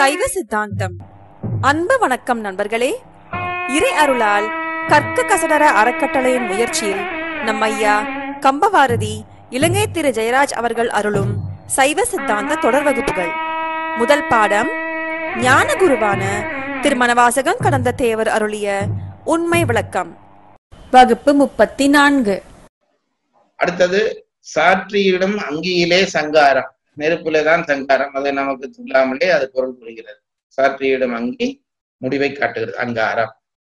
சைவ சித்தாந்தம் அன்பு வணக்கம் நண்பர்களே இறை அருளால் கற்க கசடர அறக்கட்டளையின் முயற்சியில் நம் ஐயா கம்பவாரதி இலங்கை திரு ஜெயராஜ் அவர்கள் அருளும் சைவ சித்தாந்த தொடர் வகுப்புகள் முதல் பாடம் ஞான குருவான திருமணவாசகம் கடந்த தேவர் அருளிய உண்மை விளக்கம் வகுப்பு முப்பத்தி நான்கு அடுத்தது சாற்றியிடும் அங்கியிலே சங்காரம் நெருப்பிலே தான் சங்காரம் அதை நமக்கு சொல்லாமலே அது பொருள் புரிகிறது சாற்றியிடும் அங்கி முடிவை காட்டுகிறது அங்காரம்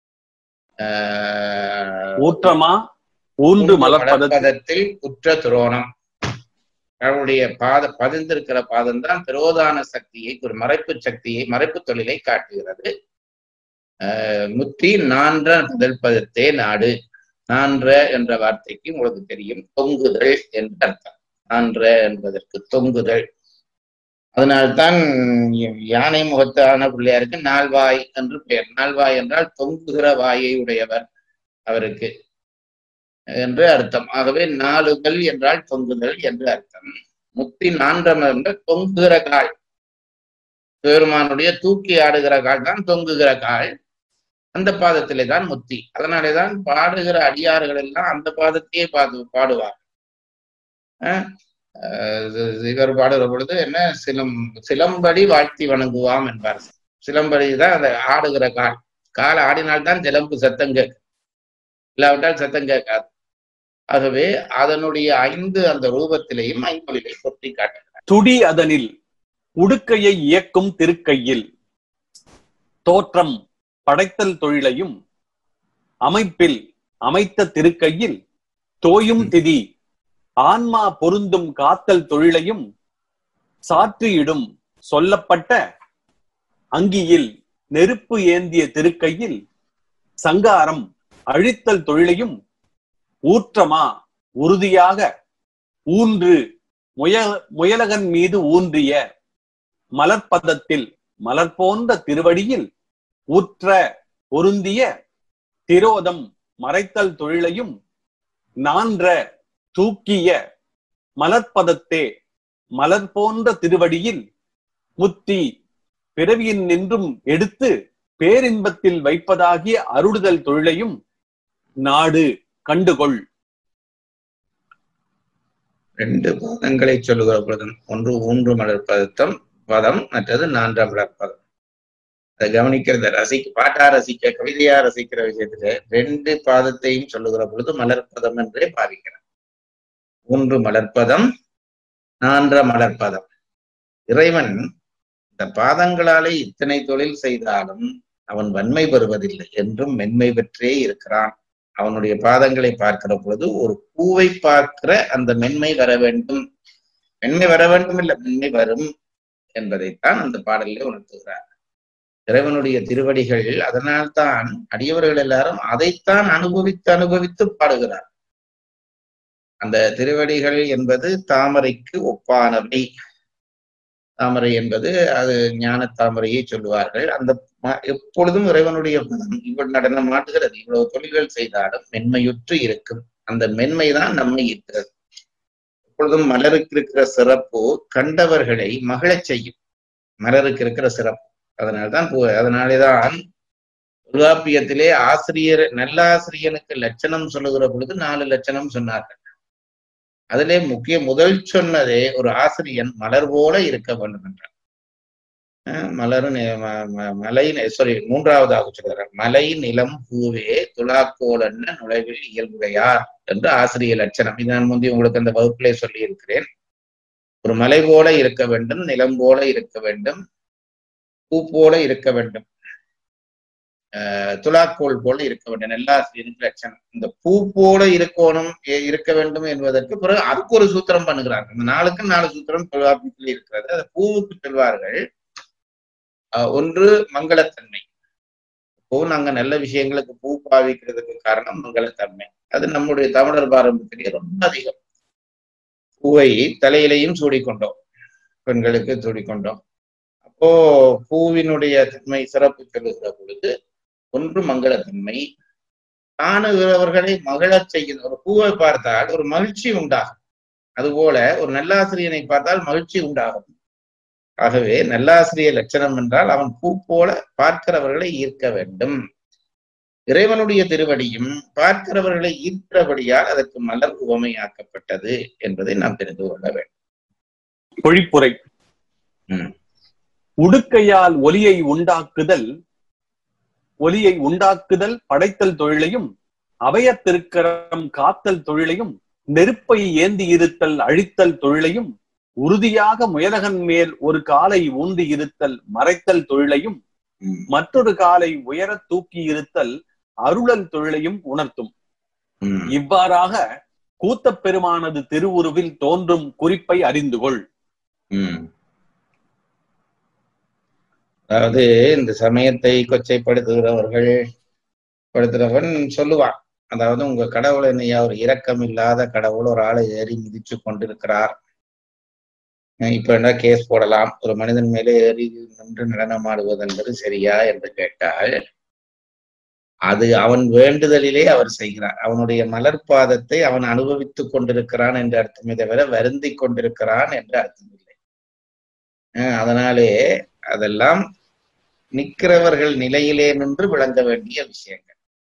ஆஹ் ஊற்றமா ஊன்று மலர்ப்பதத்தில் மலர்ப்பதத்தில் உற்ற துரோணம் அவருடைய பாத பதிந்திருக்கிற பாதம் தான் திரோதான சக்தியை ஒரு மறைப்பு சக்தியை மறைப்பு தொழிலை காட்டுகிறது ஆஹ் முத்தி நான்ற முதல் பதத்தே நாடு நான்ற என்ற வார்த்தைக்கு உங்களுக்கு தெரியும் தொங்குதல் என்று அர்த்தம் நான்ற என்பதற்கு தொங்குதல் அதனால்தான் யானை முகத்தான பிள்ளையாருக்கு நால்வாய் என்று பெயர் நால்வாய் என்றால் தொங்குகிற வாயை உடையவர் அவருக்கு என்று அர்த்தம் ஆகவே நாலுதல் என்றால் தொங்குதல் என்று அர்த்தம் முத்தி நான்றம் என்ற தொங்குகிற கால் பெருமானுடைய தூக்கி ஆடுகிற கால் தான் தொங்குகிற கால் அந்த பாதத்திலே தான் முத்தி அதனாலே தான் பாடுகிற அடியார்கள் எல்லாம் அந்த பாதத்தையே பாடு பாடுவார் அஹ் அஹ் இவர் பாடுகிற பொழுது என்ன சிலம் சிலம்படி வாழ்த்தி வணங்குவாம் என்பார் சிலம்படி தான் அந்த ஆடுகிற கால் கால் ஆடினால்தான் சிலம்பு சத்தம் கேட்கும் இல்லாவிட்டால் சத்தம் கேட்காது ஆகவே அதனுடைய ஐந்து அந்த ரூபத்திலேயும் ஐந்தொழிலை பொருத்தி காட்டுகிறார் துடி அதனில் உடுக்கையை இயக்கும் திருக்கையில் தோற்றம் படைத்தல் தொழிலையும் அமைப்பில் அமைத்த திருக்கையில் தோயும் திதி ஆன்மா பொருந்தும் காத்தல் தொழிலையும் சாற்றியிடும் சொல்லப்பட்ட அங்கியில் நெருப்பு ஏந்திய திருக்கையில் சங்காரம் அழித்தல் தொழிலையும் ஊற்றமா உறுதியாக ஊன்று முய முயலகன் மீது ஊன்றிய மலர்ப்பதத்தில் மலர் போன்ற திருவடியில் ஊற்ற பொருந்திய திரோதம் மறைத்தல் தொழிலையும் நான்ற தூக்கிய மலர்ப்பதத்தே மலர் போன்ற திருவடியில் முத்தி பிறவியின் நின்றும் எடுத்து பேரின்பத்தில் வைப்பதாகிய அருடுதல் தொழிலையும் நாடு கண்டுகொள் ரெண்டு பதங்களை சொல்லுகிற பொழுது ஒன்று ஊன்று மலர் பதத்தம் பதம் மற்றது நான்ற மலர் பதம் அதை கவனிக்கிறத ரசிக்க பாட்டா ரசிக்க கவிதையா ரசிக்கிற விஷயத்துல ரெண்டு பாதத்தையும் சொல்லுகிற பொழுது மலர்ப்பதம் என்றே பாவிக்கிறார் ஒன்று மலர்ப்பதம் நான்ற மலர்ப்பதம் இறைவன் இந்த பாதங்களாலே இத்தனை தொழில் செய்தாலும் அவன் வன்மை பெறுவதில்லை என்றும் மென்மை பெற்றே இருக்கிறான் அவனுடைய பாதங்களை பார்க்கிற பொழுது ஒரு பூவை பார்க்கிற அந்த மென்மை வர வேண்டும் மென்மை வர வேண்டும் இல்ல மென்மை வரும் என்பதைத்தான் அந்த பாடலில் உணர்த்துகிறார் இறைவனுடைய திருவடிகள் அதனால்தான் அடியவர்கள் எல்லாரும் அதைத்தான் அனுபவித்து அனுபவித்து பாடுகிறார் அந்த திருவடிகள் என்பது தாமரைக்கு ஒப்பானவை தாமரை என்பது அது ஞான தாமரையை சொல்லுவார்கள் அந்த எப்பொழுதும் இறைவனுடைய பதம் இவள் நடனம் ஆட்டுகிறது இவ்வளவு தொழில்கள் செய்தாலும் மென்மையுற்று இருக்கும் அந்த மென்மைதான் நம்மை இருக்கிறது எப்பொழுதும் மலருக்கு இருக்கிற சிறப்பு கண்டவர்களை மகிழச் செய்யும் மலருக்கு இருக்கிற சிறப்பு அதனால்தான் அதனாலேதான் தொல்காப்பியத்திலே ஆசிரியர் நல்லாசிரியனுக்கு லட்சணம் சொல்லுகிற பொழுது நாலு லட்சணம் சொன்னார்கள் அதிலே முக்கிய முதல் சொன்னதே ஒரு ஆசிரியன் மலர் போல இருக்க வேண்டும் என்றார் மலர் மலை சாரி மூன்றாவதாக சொல்கிறார் மலை நிலம் பூவே துலாக்கோலன்ன நுழைவில் இயல்புடையார் என்று ஆசிரிய லட்சணம் இது நான் முந்தைய உங்களுக்கு அந்த வகுப்பிலே சொல்லி இருக்கிறேன் ஒரு மலை போல இருக்க வேண்டும் நிலம் போல இருக்க வேண்டும் பூ போல இருக்க வேண்டும் துலாக்கோள் போல இருக்க வேண்டும் நல்லாசிரியனுக்கு லட்சணம் இந்த பூ போல இருக்கணும் இருக்க வேண்டும் என்பதற்கு பிறகு அதுக்கு ஒரு சூத்திரம் பண்ணுகிறார்கள் இந்த நாளுக்கு நாலு சூத்திரம் தொல்காப்பியத்தில் இருக்கிறது அந்த பூவுக்கு சொல்வார்கள் ஒன்று மங்களத்தன்மை பூ நாங்க நல்ல விஷயங்களுக்கு பூ பாவிக்கிறதுக்கு காரணம் மங்களத்தன்மை அது நம்முடைய தமிழர் பாரம்பரியத்திலேயே ரொம்ப அதிகம் பூவை தலையிலையும் சூடிக்கொண்டோம் பெண்களுக்கு சூடிக்கொண்டோம் அப்போ பூவினுடைய தன்மை சிறப்பு சொல்லுகிற பொழுது ஒன்று மங்களத்தன்மை காணுகிறவர்களை மகிழச் செய்கிற ஒரு பூவை பார்த்தால் ஒரு மகிழ்ச்சி உண்டாகும் அதுபோல ஒரு நல்லாசிரியனை பார்த்தால் மகிழ்ச்சி உண்டாகும் ஆகவே நல்லாசிரிய லட்சணம் என்றால் அவன் பூ போல பார்க்கிறவர்களை ஈர்க்க வேண்டும் இறைவனுடைய திருவடியும் பார்க்கிறவர்களை ஈர்க்கிறபடியால் அதற்கு மலர் உவமையாக்கப்பட்டது என்பதை நாம் தெரிந்து கொள்ள வேண்டும் பொழிப்புரை ம். உடுக்கையால் ஒலியை உண்டாக்குதல் ஒலியை உண்டாக்குதல் படைத்தல் தொழிலையும் அவையத் திருக்கரம் காத்தல் தொழிலையும் நெருப்பை ஏந்தி இருத்தல் அழித்தல் தொழிலையும் உறுதியாக முயலகன் மேல் ஒரு காலை ஊன்றி இருத்தல் மறைத்தல் தொழிலையும் ம், மற்றொரு காலை உயரத் தூக்கி இருத்தல் அருளல் தொழிலையும் உணர்த்தும் ம். இவ்வாறாக கூத்தப் பெருமானது திருவுருவில் தோன்றும் குறிப்பை அறிந்து கொள் ம். அதாவது இந்த சமயத்தை கொச்சைப்படுத்துகிறவர்கள் படுத்துறவன் சொல்லுவான் அதாவது உங்க கடவுள் என்னையா ஒரு இரக்கம் இல்லாத கடவுள் ஒரு ஆளை ஏறி மிதிச்சு கொண்டிருக்கிறார் அஹ் இப்ப என்ன கேஸ் போடலாம் ஒரு மனிதன் மேலே ஏறி நின்று நடனமாடுவது என்பது சரியா என்று கேட்டால் அது அவன் வேண்டுதலிலே அவர் செய்கிறார் அவனுடைய மலர்பாதத்தை அவன் அனுபவித்துக் கொண்டிருக்கிறான் என்று அர்த்தமே தவிர வருந்தி கொண்டிருக்கிறான் என்று அர்த்தம் இல்லை அஹ் அதனாலே அதெல்லாம் நிற்கிறவர்கள் நிலையிலே நின்று விளங்க வேண்டிய விஷயங்கள்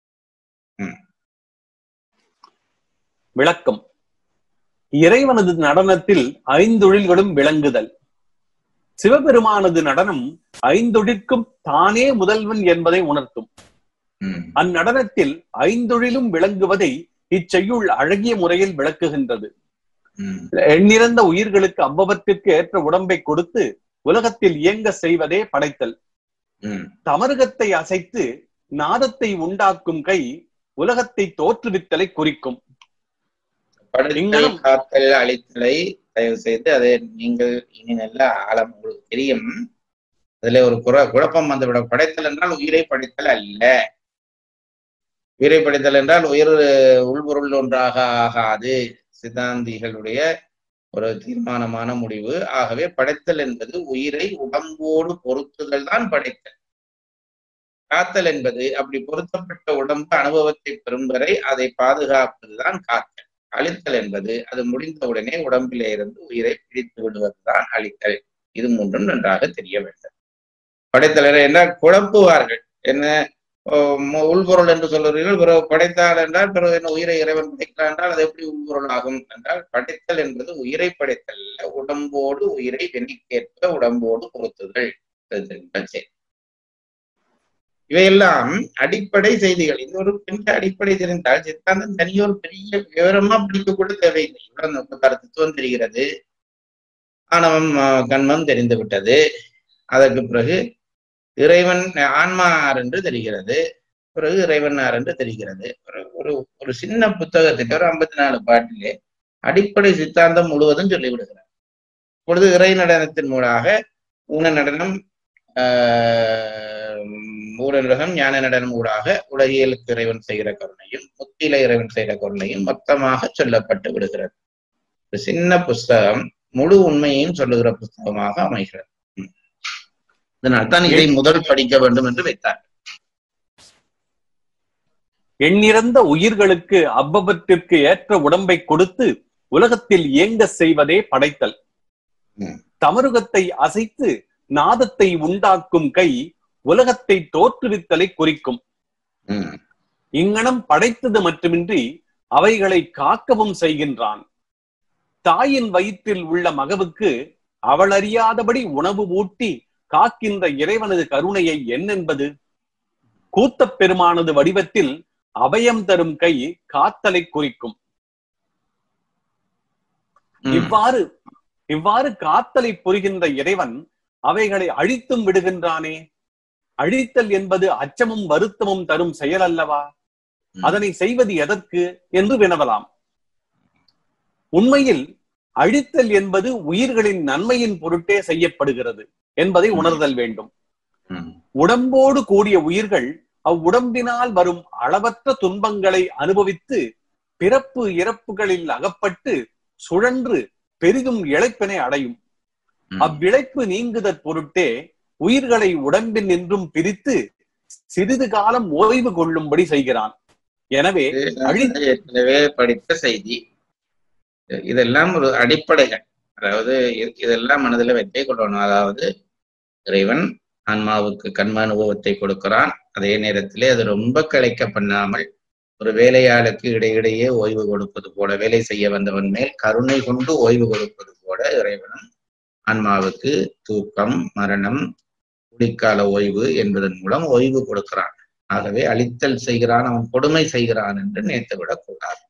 விளக்கம் இறைவனது நடனத்தில் ஐந்தொழில்களும் விளங்குதல் சிவபெருமானது நடனம் ஐந்தொழிற்கும் தானே முதல்வன் என்பதை உணர்த்தும் ம், அந்நடனத்தில் ஐந்தொழிலும் விளங்குவதை இச்செய்யுள் அழகிய முறையில் விளக்குகின்றது ம், எண்ணிறந்த உயிர்களுக்கு அவ்வவற்றிற்கு ஏற்ற உடம்பை கொடுத்து உலகத்தில் இயங்க செய்வதே படைத்தல் ம், தமருகத்தை அசைத்து நாதத்தை உண்டாக்கும் கை உலகத்தை தோற்றுவித்தலை குறிக்கும் படுத்தல் இங்கனம். காத்தல் அழித்தலை தயவு செய்து அதை நீங்கள் இனி நல்ல ஆழம் உங்களுக்கு தெரியும் அதுல ஒரு குற குழப்பம் வந்துவிடும் படைத்தல் என்றால் உயிரை படைத்தல் அல்ல உயிரை படைத்தல் என்றால் உயிர் உள்பொருள் ஒன்றாக ஆகாது சித்தாந்திகளுடைய ஒரு தீர்மானமான முடிவு ஆகவே படைத்தல் என்பது உயிரை உடம்போடு பொருத்துதல் தான் படைத்தல் காத்தல் என்பது அப்படி பொருத்தப்பட்ட உடம்பு அனுபவத்தை பெறும் வரை அதை பாதுகாப்பதுதான் காத்தல் அழித்தல் என்பது அது முடிந்தவுடனே உடம்பிலே இருந்து உயிரை பிரித்து விடுவதுதான் அழித்தல் இது மூன்றும் நன்றாக தெரிய வேண்டும் படைத்தல் என்றால் குழப்புவார்கள் என்ன ஓ, மு- உள்பொருள் என்று சொல்லுறீர்கள் பிறகு படைத்தால் என்றால் பிறகு என்ன உயிரை இறைவன் படைக்கிறான் என்றால் அது எப்படி உள்பொருள் ஆகும் என்றால் படைத்தல் என்பது உயிரை படைத்தல் அல்ல, உடம்போடு உயிரை வெண்ணிக்கேற்ப உடம்போடு பொருத்துதல் அது தெரியுமா? சரி. இவையெல்லாம் அடிப்படை செய்திகள் இது ஒரு பெரிய அடிப்படை தெரிந்தால் சித்தாந்தம் தனியொரு பெரிய விவரமா படிக்க கூட தேவையில்லை இவ்வளவு நமக்கு கருத்துவம் தெரிகிறது ஆணவம் ஆஹ், கண்மம் தெரிந்து விட்டது அதற்கு பிறகு இறைவன் ஆன்மார் என்று தெரிகிறது பிறகு இறைவனார் என்று தெரிகிறது ஒரு ஒரு ஒரு சின்ன புத்தகத்துக்கு ஒரு ஐம்பத்தி நாலு பாட்டிலே அடிப்படை சித்தாந்தம் முழுவதும் சொல்லிவிடுகிறார் இப்பொழுது இறை நடனத்தின் மூலமாக ஊன நடனம் ஆஹ், ஊன நடனம் ஞான நடனம் ஊடாக உலகியலுக்கு இறைவன் செய்கிற கருணையும் முத்தியில இறைவன் செய்கிற கருணையும் மொத்தமாக சொல்லப்பட்டு விடுகிறது ஒரு சின்ன புஸ்தகம் முழு உண்மையையும் சொல்லுகிற புஸ்தகமாக அமைகிறது ம். இதனால்தான் இதை முதல் படிக்க வேண்டும் என்று வைத்தார் எண்ணிறந்த உயிர்களுக்கு அவ்வவற்றிற்கு ஏற்ற உடம்பை கொடுத்து உலகத்தில் இயங்க செய்வதே படைத்தல் ம். தமருகத்தை அசைத்து நாதத்தை உண்டாக்கும் கை உலகத்தை தோற்றுவித்தலை குறிக்கும் ம். இங்கனம் படைத்தது மட்டுமின்றி அவைகளை காக்கவும் செய்கின்றான் தாயின் வயிற்றில் உள்ள மகவுக்கு அவள் அறியாதபடி உணவு ஊட்டி காக்கின்ற இறைவனது கருணையை என்னென்பது கூத்தப் பெருமானது வடிவத்தில் அபயம் தரும் கை காத்தலை குறிக்கும் ம். இவ்வாறு இவ்வாறு காத்தலை புரிகின்ற இறைவன் அவைகளை அழித்தும் விடுகின்றானே அழித்தல் என்பது அச்சமும் வருத்தமும் தரும் செயல் அல்லவா ம். அதனை செய்வது எதற்கு என்று வினவலாம் உண்மையில் அழித்தல் என்பது உயிர்களின் நன்மையின் பொருட்டே செய்யப்படுகிறது என்பதை ம். உணர்தல் வேண்டும் ம். உடம்போடு கூடிய உயிர்கள் அவ்வுடம்பினால் வரும் அளவற்ற துன்பங்களை அனுபவித்து பிறப்பு இறப்புகளில் அகப்பட்டு சுழன்று பெரிதும் இழைப்பினை அடையும் ம். அவ்விழைப்பு நீங்குதற் பொருட்டே உயிர்களை உடம்பில் நின்றும் பிரித்து சிறிது காலம் ஓய்வு கொள்ளும்படி செய்கிறான் எனவே இது அழி- நான் ஏற்கனவே படித்த செய்தி இதெல்லாம் ஒரு அடிப்படைகள் அதாவது இ- இதெல்லாம் மனதில் வைத்தே கொள்ளணும் அதாவது இறைவன் ஆன்மாவுக்கு கண்ம அனுபவத்தை கொடுக்கிறான் அதே நேரத்திலே அது ரொம்ப களைக்க பண்ணாமல் ஒரு வேலையாளுக்கு இடையிடையே ஓய்வு கொடுப்பது போல வேலை செய்ய வந்தவன் மேல் கருணை கொண்டு ஓய்வு கொடுப்பது போல இறைவனும் ஆன்மாவுக்கு தூக்கம் மரணம் குளிர்கால ஓய்வு என்பதன் மூலம் ஓய்வு கொடுக்கிறான் ஆகவே அழித்தல் செய்கிறான் அவன் கொடுமை செய்கிறான் என்று நினைத்து விடக்கூடாது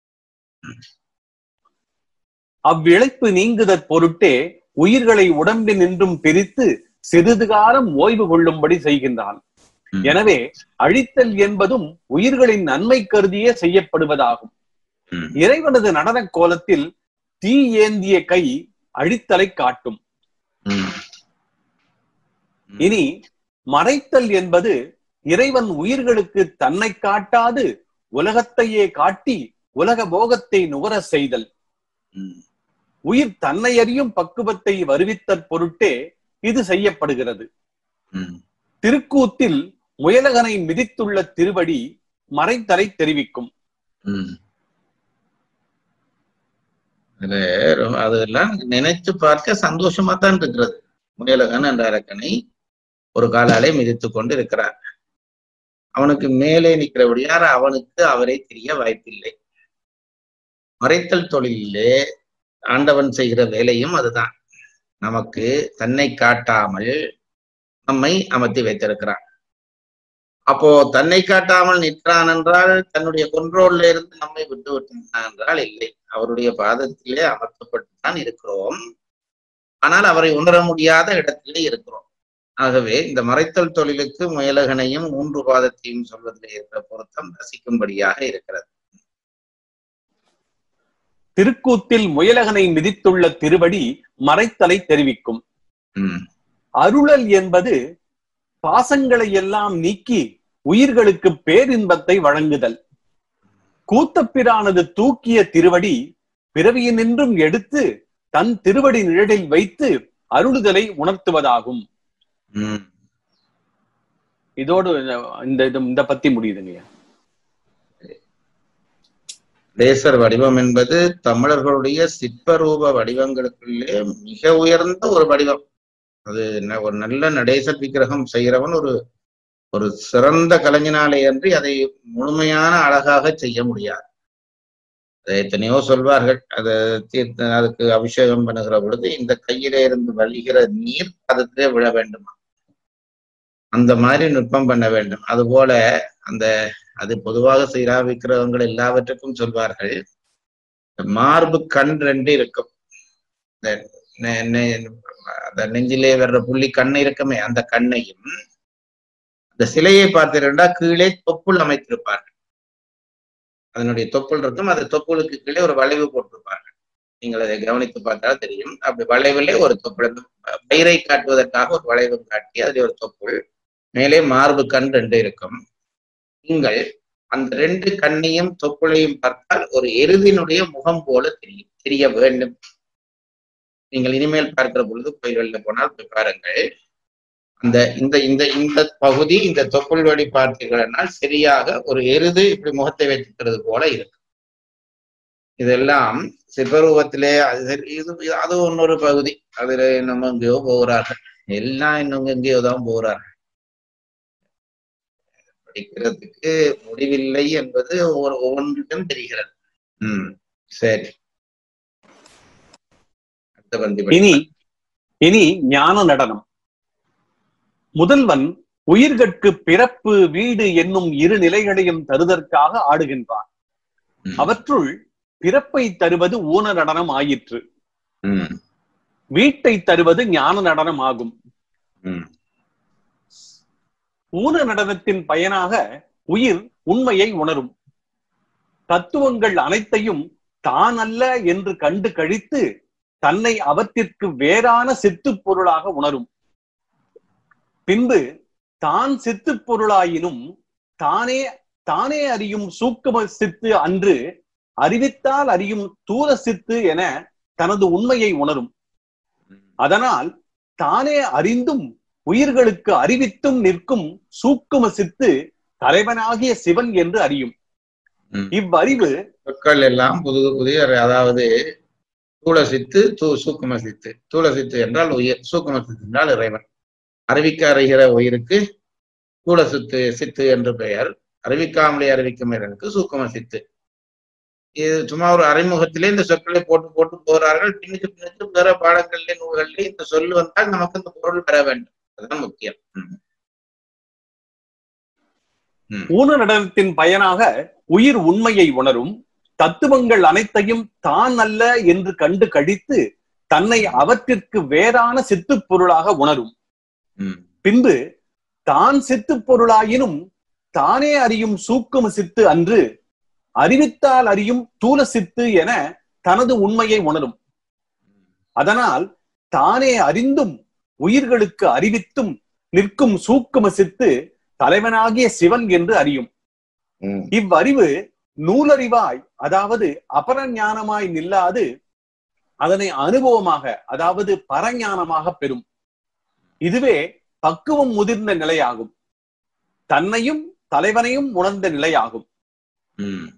அவ்விழைப்பு நீங்குதற் பொருட்டே உயிர்களை உடம்பில் நின்றும் பிரித்து சிறிது காலம் ஓய்வு கொள்ளும்படி செய்கின்றான் ம். எனவே அழித்தல் என்பதும் உயிர்களின் நன்மை கருதியே செய்யப்படுவதாகும் ம், இறைவனது நடன கோலத்தில் தீ ஏந்திய கை அழித்தலை காட்டும் ம், இனி மறைத்தல் என்பது இறைவன் உயிர்களுக்கு தன்னை காட்டாது உலகத்தையே காட்டி உலக போகத்தை நுகர செய்தல் ம், உயிர் தன்னை அறியும் பக்குவத்தை வருவித்தற் பொருட்டே இது செய்யப்படுகிறது ம். திருக்கூத்தில் முயலகனை மிதித்துள்ள திருவடி மறைத்தலை தெரிவிக்கும் ம். அதுல ரொம்ப- அதெல்லாம் நினைச்சு பார்க்க சந்தோஷமா தான் இருக்கிறது முயலகன் என்ற அரக்கனை ஒரு காலாலே மிதித்து கொண்டு இருக்கிறார் அவனுக்கு மேலே நிற்கிறபடியார் அவனுக்கு அவரை தெரிய வாய்ப்பில்லை மறைத்தல் தொழிலிலே ஆண்டவன் செய்கிற வேலையும் அதுதான் நமக்கு தன்னை காட்டாமல் நம்மை அமர்த்தி வைத்திருக்கிறான் அப்போ தன்னை காட்டாமல் நிற்கிறான் என்றால் தன்னுடைய கொன்றோல்ல இருந்து நம்மை விட்டு விட்டான் என்றால் இல்லை அவருடைய பாதத்திலே அமர்த்தப்பட்டு தான் இருக்கிறோம் ஆனால் அவரை உணர முடியாத இடத்திலே இருக்கிறோம் ஆகவே இந்த மறைத்தல் தொழிலுக்கு முயலகனையும் மூன்று பாதத்தையும் சொல்வதில் இருக்கிற பொருத்தம் ரசிக்கும்படியாக இருக்கிறது திருக்கூத்தில் முயலகனை மிதித்துள்ள திருவடி மறைத்தலை தெரிவிக்கும் உம் அருளல் என்பது பாசங்களை எல்லாம் நீக்கி உயிர்களுக்கு பேரின்பத்தை வழங்குதல் கூத்தப்பிரானது தூக்கிய திருவடி பிறவியினின்றும் எடுத்து தன் திருவடி நிழலில் வைத்து அருளுதலை உணர்த்துவதாகும் உம் இதோடு இந்த இது இந்த பத்தி முடியுதுங்க லேசர் வடிவம் என்பது தமிழர்களுடைய சிற்பரூப வடிவங்களுக்குள்ளே மிக உயர்ந்த ஒரு வடிவம் அது ந- ஒரு நல்ல நடேசர் விக்கிரகம் செய்கிறவன் ஒரு ஒரு சிறந்த கலைஞனாலே அன்றி அதை முழுமையான அழகாக செய்ய முடியாது அதை எத்தனையோ சொல்வார்கள் அதை தீர்த்த அதுக்கு அபிஷேகம் பண்ணுகிற பொழுது இந்த கையிலே இருந்து வழிகிற நீர் அதுக்கே விழ வேண்டுமா அந்த மாதிரி நுட்பம் பண்ண வேண்டும் அதுபோல அந்த அது பொதுவாக செய்கிறா விக்கிரகங்கள் எல்லாவற்றுக்கும் சொல்வார்கள் இந்த மார்பு கண் ரெண்டு இருக்கும் இந்த நெ- நெ- அந்த நெஞ்சிலே வர்ற புள்ளி கண் இருக்குமே அந்த கண்ணையும் அந்த சிலையை பார்த்திருந்தா கீழே தொப்புள் அமைத்திருப்பார்கள் அதனுடைய தொப்புள் இருக்கும் அந்த தொப்புளுக்கு கீழே ஒரு வளைவு போட்டிருப்பார்கள் நீங்கள் அதை கவனித்து பார்த்தால் தெரியும் அப்படி வளைவிலே ஒரு தொப்புள் அந்த பயிரை காட்டுவதற்காக ஒரு வளைவு காட்டி அதில் ஒரு தொப்புள் மேலே மார்பு கண் ரெண்டு இருக்கும் நீங்கள் அந்த ரெண்டு கண்ணையும் தொப்புளையும் பார்த்தால் ஒரு எருதினுடைய முகம் போல தெரியும் தெரிய வேண்டும் நீங்கள் இனிமேல் பார்க்கிற பொழுது கோயில்களில் போனால் போய் பாருங்கள் அந்த இந்த இந்த இந்த பகுதி இந்த தொப்புள் வழி பார்த்தீர்கள்னால் சரியாக ஒரு எருது இப்படி முகத்தை வைத்திருக்கிறது போல இருக்கு இதெல்லாம் சிற்பரூபத்திலே அது சரி, இது இது- அது இன்னொரு பகுதி அதுல நம்ம எங்கேயோ போகிறார்கள் எல்லாம் இன்னும் எங்கேயோ தான் போகிறார்கள் படிக்கிறதுக்கு முடிவில்லை என்பது ஒரு ஒவ்வொன்றிலும் தெரிகிறது ம் சரி அடுத்த பந்தி படி. இனி இனி ஞான நடனம் முதல்வன் உயிர்கட்கு பிறப்பு வீடு என்னும் இரு நிலைகளையும் தருதற்காக ஆடுகின்றான் ம், அவற்றுள் பிறப்பை தருவது ஊன நடனம் ஆயிற்று ம், வீட்டை தருவது ஞான நடனம் ஆகும் ம், ஊன நடனத்தின் பயனாக உயிர் உண்மையை உணரும் தத்துவங்கள் அனைத்தையும் தான் அல்ல என்று கண்டு கழித்து தன்னை அவற்றிற்கு வேறான சித்துப் பொருளாக உணரும் பின்பு தான் சித்துப் பொருளாயினும் தானே தானே அறியும் சூக்கும சித்து அன்று அறிவித்தால் அறியும் தூர சித்து என தனது உண்மையை உணரும் அதனால் தானே அறிந்தும் உயிர்களுக்கு அறிவித்தும் நிற்கும் சூக்கும சித்து தலைவனாகிய சிவன் என்று அறியும் ம். இவ்வறிவு சொற்கள் எல்லாம் புது புதிய அதாவது தூள சித்து தூ சூக்கும சித்து தூள சித்து என்றால் உயிர் சூக்கும சித்து என்றால் இறைவன் அறிவிக்க அறிகிற உயிருக்கு தூள சித்து சித்து என்று பெயர் அறிவிக்காமலே அறிவிக்கும் இறைவனுக்கு சூக்கும சித்து இது சும்மா ஒரு அறிமுகத்திலே இந்த சொற்களை போட்டு போட்டு போகிறார்கள் பின்னுக்கு பின்னுக்கு வேற பாடங்களிலே நூல்களிலே இந்த சொல் வந்தால் நமக்கு இந்த பொருள் பெற வேண்டும் அதுதான் முக்கியம் ம். ஊன நடனத்தின் பயனாக உயிர் உண்மையை உணரும் தத்துவங்கள் அனைத்தையும் தான் அல்ல என்று கண்டு கழித்து தன்னை அவற்றிற்கு வேறான சித்துப் பொருளாக உணரும் ம். பின்பு தான் சித்துப் பொருளாயினும் தானே அறியும் சூக்கும சித்து அன்று அறிவித்தால் அறியும் தூல சித்து என தனது உண்மையை உணரும் அதனால் தானே அறிந்தும் உயிர்களுக்கு அறிவித்தும் நிற்கும் சூக்கும சித்து தலைவனாகிய சிவன் என்று அறியும் ம். இவ்வறிவு நூலறிவாய் அதாவது அபரஞானமாய் நில்லாது அதனை அனுபவமாக அதாவது பரஞானமாக பெறும் இதுவே பக்குவம் முதிர்ந்த நிலையாகும் தன்னையும் தலைவனையும் உணர்ந்த நிலையாகும் ம்.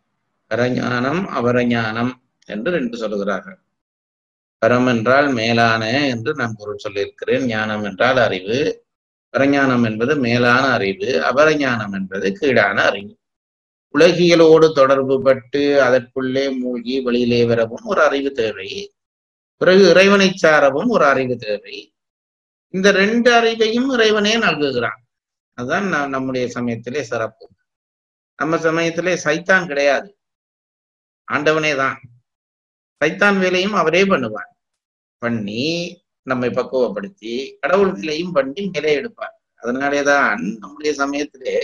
பரஞானம் அவரஞானம் என்று ரெண்டு சொல்லுகிறார்கள் பரம் என்றால் மேலான என்று நான் பொருள் சொல்லியிருக்கிறேன் ஞானம் என்றால் அறிவு பரஞானம் என்பது மேலான அறிவு அபரஞானம் என்பது கீழான அறிவு உலகியலோடு தொடர்பு பட்டு அதற்குள்ளே மூழ்கி வெளியிலே வரவும் ஒரு அறிவு தேவை பிறகு இறைவனை சாரவும் ஒரு அறிவு தேவை இந்த ரெண்டு அறிவையும் இறைவனே நல்குகிறான் அதுதான் நம்- நம்முடைய சமயத்திலே சிறப்பு நம்ம சமயத்திலே சைத்தான் கிடையாது ஆண்டவனே தான் சைத்தான் வேலையும் அவரே பண்ணுவான் பண்ணி நம்மை பக்குவப்படுத்தி கடவுள் வேலையும் பண்ணி மேலே எடுப்பார் அதனாலேதான் நம்முடைய சமயத்திலே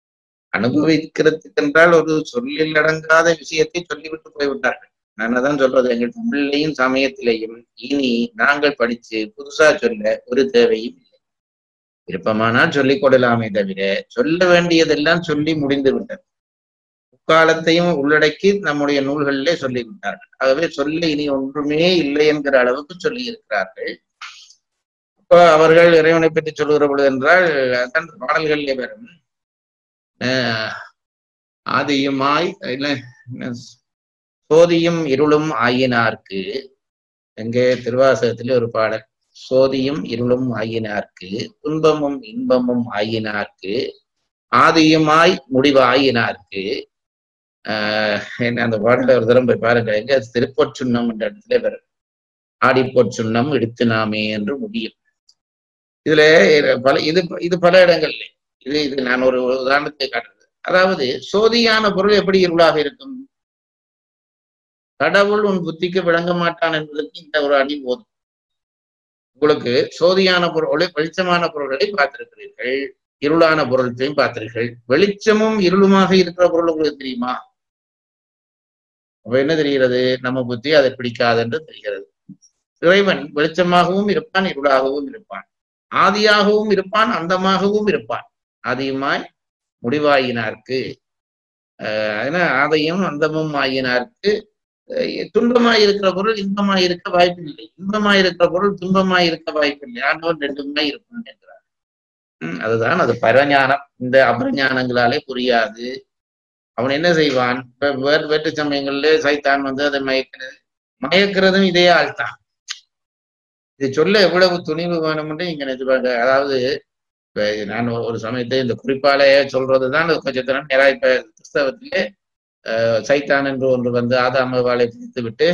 அனுபவிக்கிறதுக்கென்றால் ஒரு சொல்லில் அடங்காத விஷயத்தை சொல்லிவிட்டு போய்விட்டார்கள் நான் அதான் சொல்றது எங்கள் தமிழிலையும் சமயத்திலேயும் இனி நாங்கள் படிச்சு புதுசா சொல்ல ஒரு தேவையும் இல்லை விருப்பமானால் சொல்லிக் கொள்ளலாமே தவிர சொல்ல வேண்டியதெல்லாம் சொல்லி முடிந்து விட்டது முக்காலத்தையும் உள்ளடக்கி நம்முடைய நூல்களிலே சொல்லி விட்டார்கள் ஆகவே சொல்ல இனி ஒன்றுமே இல்லை என்கிற அளவுக்கு சொல்லி இருக்கிறார்கள் இப்போ அவர்கள் இறைவனை பற்றி சொல்லுகிற பொழுது என்றால் அதான் பாடல்களிலே வரும் ஆஹ் ஆதியுமாய் இல்ல என்ன, சோதியும் இருளும் ஆயினார்க்கு எங்கே திருவாசகத்திலே ஒரு பாடல் சோதியும் இருளும் ஆயினார்க்கு துன்பமும் இன்பமும் ஆயினார்க்கு ஆதியுமாய் முடிவு ஆயினார்க்கு ஆஹ் என்ன அந்த பாடல ஒரு தரம் போய் பாருங்க எங்க திருப்பொற்சுண்ணம் என்ற இடத்துல வரும் ஆடிப்பொற்சுண்ணம் எடுத்து நாமே என்று முடியும் இதுல பல இது இது பல இடங்கள்ல இது இது நான் ஒரு உதாரணத்தை காட்டுறது அதாவது சோதியான பொருள் எப்படி இருளாக இருக்கும் கடவுள் உன் புத்திக்கு விளங்க மாட்டான் என்பதற்கு இந்த ஒரு அடி போதும் உங்களுக்கு சோதியான பொருள் வெளிச்சமான பொருள்களை பார்த்திருக்கிறீர்கள் இருளான பொருள்களையும் பார்த்திருக்கிறீர்கள் வெளிச்சமும் இருளுமாக இருக்கிற பொருள் உங்களுக்கு தெரியுமா அப்ப என்ன தெரிகிறது நம்ம புத்தி அதை பிடிக்காது என்று தெரிகிறது இறைவன் வெளிச்சமாகவும் இருப்பான் இருளாகவும் இருப்பான் ஆதியாகவும் இருப்பான் அந்தமாகவும் இருப்பான் ஆதியுமாய் முடிவாயினார்க்கு ஆஹ் ஏன்னா ஆதையும் அந்தமும் ஆயினார்க்கு அஹ் துன்பமாய் இருக்கிற பொருள் இன்பமாய் இருக்க வாய்ப்பில்லை இன்பமாய் இருக்கிற பொருள் துன்பமாய் இருக்க வாய்ப்பில்லை ஆண்டவன் ரெண்டுமே இருப்பான் என்கிறார் உம் அதுதான் அது பரஞானம் இந்த அபரஞானங்களாலே புரியாது அவன் என்ன செய்வான் இப்ப வேறு வேற்று சமயங்கள்ல சைத்தான் வந்து அதை மயக்கிறது மயக்கிறதும் இதே ஆள் தான் இது சொல்ல எவ்வளவு துணிவு வேணும்னு இங்க நினைச்சுப்பாங்க அதாவது இப்ப நான் ஒரு சமயத்தை இந்த குறிப்பாலே சொல்றதுதான் கொஞ்சம் திறன் நேரா இப்ப கிறிஸ்தவத்திலே அஹ், சைத்தான் என்று ஒன்று வந்து ஆதாம வாழை பிடித்து விட்டு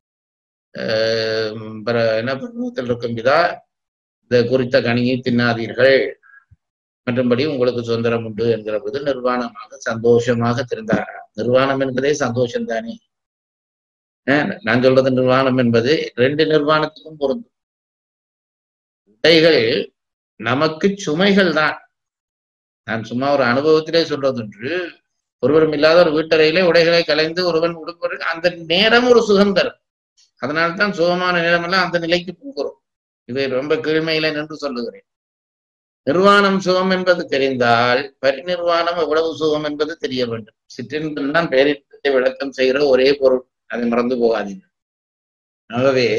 அஹ், பிற- என்ன பருவத்தில் இருக்கும் பிதா இந்த குறித்த கனியை தின்னாதீர்கள் மற்றும்படி உங்களுக்கு சுதந்திரம் உண்டு என்கிற போது நிர்வாணமாக சந்தோஷமாக திருந்தாரா நிர்வாணம் என்பதே சந்தோஷம் தானே அஹ், நான் சொல்றது நிர்வாணம் என்பது ரெண்டு நிர்வாணத்துக்கும் பொருந்தும் உடைகள் நமக்கு சுமைகள் தான் நான் சும்மா ஒரு அனுபவத்திலே சொல்றது ஒன்று ஒருவரும் இல்லாத ஒரு வீட்டறையிலே உடைகளை கலைந்து ஒருவன் உடுப்பது அந்த நேரம் ஒரு சுகம் தரும் அதனால்தான் சுகமான நேரமெல்லாம் அந்த நிலைக்கு போகிறோம் இதை ரொம்ப கீழ்மையில நின்று சொல்லுகிறேன் நிர்வாணம் சுகம் என்பது தெரிந்தால் பரிநிர்வாணம் எவ்வளவு சுகம் என்பது தெரிய வேண்டும் சிற்றின்பம் தான் பேரின்பத்தை விளக்கம் செய்கிற ஒரே பொருள் அதை மறந்து போகாதீங்க ஆகவே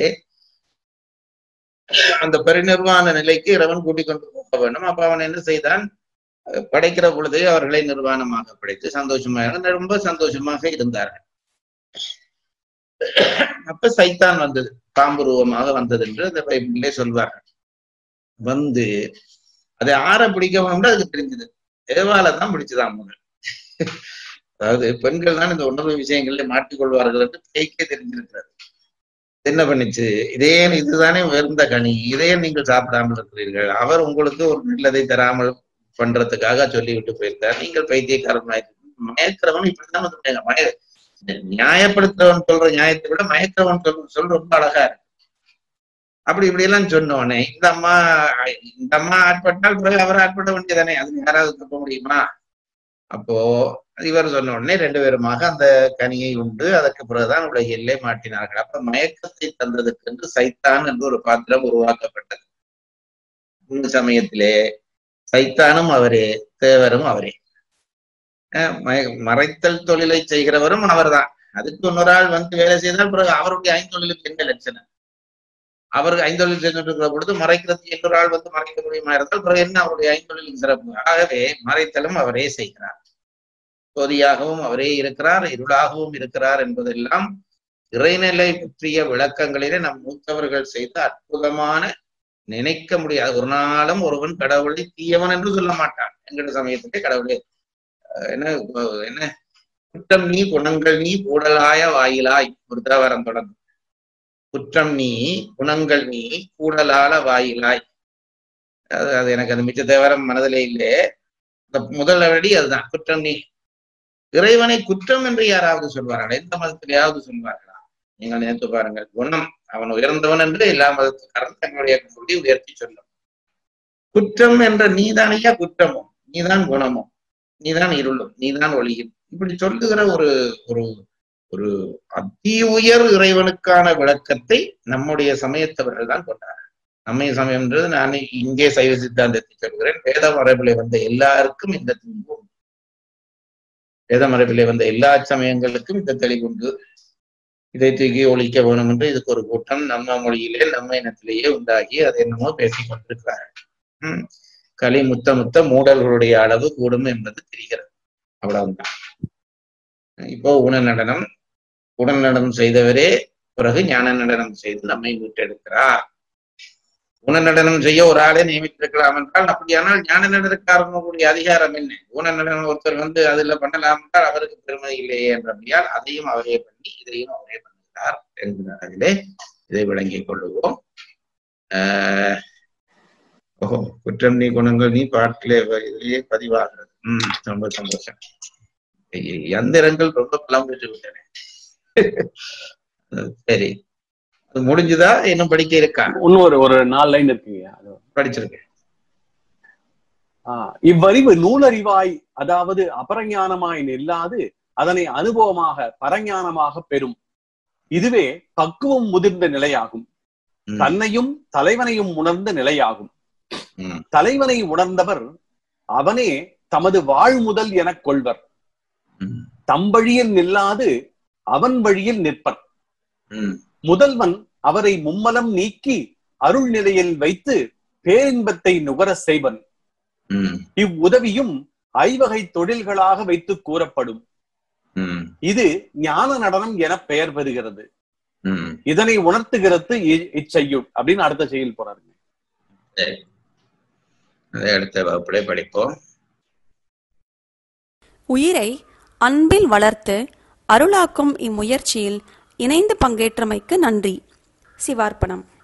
அந்த பரிநிர்வாண நிலைக்கு இறைவன் கூட்டிக் கொண்டு போக வேண்டும் அப்ப அவன் என்ன செய்தான் அஹ் படைக்கிற பொழுதே அவர்களை நிர்வாணமாக படைத்து சந்தோஷமாக ரொம்ப சந்தோஷமாக இருந்தார்கள் அப்ப சைத்தான் வந்தது பாம்பு ரூபமாக வந்தது என்று அந்த பைபிளிலே சொல்வார்கள் வந்து அதை ஆற பிடிக்கணும்னு அதுக்கு தெரிஞ்சது ஏவால தான் பிடிச்சதான் முதல் அதாவது பெண்கள் தான் இந்த உணர்வு விஷயங்கள்ல மாட்டிக்கொள்வார்கள் என்று பேய்க்கே தெரிஞ்சிருக்கிறது என்ன பண்ணுச்சு இதே இதுதானே உயர்ந்த கனி இதே நீங்கள் சாப்பிடாமல் இருக்கிறீர்கள் அவர் உங்களுக்கு ஒரு நல்லதை தராமல் பண்றதுக்காக சொல்லிவிட்டு போயிருக்கார் நீங்கள் பைத்தியக்காரன் மயக்கிறவன் இப்படிதான் வந்து மய- மய நியாயப்படுத்துறவன் சொல்ற நியாயத்தை விட மயக்கிறவன் சொல்ற சொல் ரொம்ப அழகா இருக்கு அப்படி இப்படி எல்லாம் சொன்னோடனே இந்த அம்மா இந்த அம்மா ஆட்பட்டால் பிறகு அவர் ஆட்பட வேண்டியதானே அது யாராவது தப்ப முடியுமா அப்போ இவர் சொன்ன உடனே ரெண்டு பேருமாக அந்த கனியை உண்டு அதற்கு பிறகுதான் உலகிலே மாட்டினார்கள் அப்ப மயக்கத்தை தந்ததுக்கு என்று சைத்தான் என்று ஒரு பாத்திரம் உருவாக்கப்பட்டது இந்த சமயத்திலே சைத்தானும் அவரே தேவரும் அவரே அஹ் மய- மறைத்தல் தொழிலை செய்கிறவரும் அவர்தான் அதுக்கு இன்னொரு ஆள் வந்து வேலை செய்தால் பிறகு அவருடைய ஐந்தொழிலுக்கு என்ன லட்சணம் அவருக்கு ஐந்தொழில் செஞ்சுட்டு இருக்கிற பொழுது மறைக்கிறதுக்கு இன்னொரு ஆள் வந்து மறைக்க முடியுமா இருந்தால் பிறகு என்ன அவருடைய ஐந்தொழிலுக்கு சிறப்பு ஆகவே மறைத்தலும் அவரே செய்கிறார் ஜோதியாகவும் அவரே இருக்கிறார் இருளாகவும் இருக்கிறார் என்பதெல்லாம் இறைநிலை பற்றிய விளக்கங்களிலே நம் மூத்தவர்கள் செய்த அற்புதமான நினைக்க முடியாது ஒரு நாளும் ஒருவன் கடவுளை தீயவன் என்று சொல்ல மாட்டான் என்கிற சமயத்திலே கடவுளே அஹ் என்ன அஹ் என்ன குற்றம் நீ குணங்கள் நீ கூடலாய வாயிலாய் ஒரு தேவாரம் தொடங்கும் குற்றம் நீ குணங்கள் நீ கூடலால வாயிலாய் அது அது எனக்கு அந்த மிச்ச தேவாரம் மனதிலே இல்லே இந்த முதல் அடி அதுதான் குற்றம் நீ இறைவனை குற்றம் என்று யாராவது சொல்வார்களா எந்த மதத்திலேயாவது சொல்வார்களா நீங்கள் நினைத்து பாருங்கள் குணம் அவன் உயர்ந்தவன் என்று எல்லா மதத்துக்காரரும் தங்களுடைய சொல்லி உயர்த்தி சொல்லும் குற்றம் என்ற நீதானையா குற்றமும் நீதான் குணமும் நீதான் இருளும் நீதான் ஒளியும் இப்படி சொல்லுகிற ஒரு ஒரு ஒரு அதி உயர் இறைவனுக்கான விளக்கத்தை நம்முடைய சமயத்தவர்கள் தான் கொண்டார்கள் நம்முடைய சமயம்ன்றது நான் இங்கே சைவ சித்தாந்தத்தை சொல்கிறேன் வேத மரபிலே வந்த எல்லாருக்கும் இந்த தெளிவு உண்டு வேத மரபிலே வந்த எல்லா சமயங்களுக்கும் இந்த தெளிவு உண்டு இதை தூக்கி ஒழிக்க வேணும் என்று இதுக்கு ஒரு கூட்டம் நம்ம மொழியிலே நம்ம இனத்திலேயே உண்டாகி அதை என்னமோ பேசிக் கொண்டிருக்கிறார்கள் உம் களி முத்த முத்த மூடல்களுடைய அளவு கூடும் என்பது தெரிகிறது அவ்வளவுதான் இப்போ உண நடனம் உடல் நடனம் செய்தவரே பிறகு ஞான நடனம் செய்து நம்மை மீட்டெடுக்கிறார் உண நடனம் செய்ய ஒரு ஆளே நியமித்திருக்கலாம் என்றால் அப்படியானால் ஞான நடனக்காரனுடைய அதிகாரம் என்ன ஊன நடனம் ஒருத்தர் வந்து அதுல பண்ணலாம் என்றால் அவருக்கு பெருமை இல்லையே என்றபடியால் அதையும் அவரே பண்ணி இதையும் அவரே பண்ணுகிறார் என்கிற அளவிலே இதை விளங்கிக் கொள்ளுவோம் ஆஹ் ஓஹோ குற்றம் நீ குணங்கள் நீ பாட்டிலே வ- இதிலேயே பதிவாகிறது உம் ரொம்ப சந்தோஷம் ஐய- யந்திரங்கள் ரொம்ப பலம் பெற்று விட்டன சரி அது முடிஞ்சுதா இன்னும் படிக்க இருக்கா இன்னும் ஒரு ஒரு நாலு லைன் இருக்குங்க அது படிச்சிருக்கேன் ஆஹ் இவ்வறிவு நூலறிவாய் அதாவது அபரஞானமாய் நில்லாது அதனை அனுபவமாக பரஞானமாக பெறும் இதுவே பக்குவம் முதிர்ந்த நிலையாகும் ம், தன்னையும் தலைவனையும் உணர்ந்த நிலையாகும் ம், தலைவனை உணர்ந்தவர் அவனே தமது வாழ்முதல் எனக் கொள்வர் ம், தம் வழியில் நில்லாது அவன் வழியில் நிற்பர் ம், முதல்வன் அவரை மும்மலம் நீக்கி அருள் நிலையில் வைத்து பேரின்பத்தை நுகரச் செய்வன் ம், இவ்வுதவியும் ஐவகை தொழில்களாக வைத்து கூறப்படும் ம், இது ஞான நடனம் என பெயர் பெறுகிறது ம். இதனை உணர்த்துகிறது இ- இச்செய்யுள் அப்படின்னு அடுத்த செயல் போறாருங்க சரி அதை அடுத்த வகுப்பிலே படிப்போம் உயிரை அன்பில் வளர்த்து அருளாக்கும் இம்முயற்சியில் இணைந்து பங்கேற்றமைக்கு நன்றி சிவார்ப்பணம்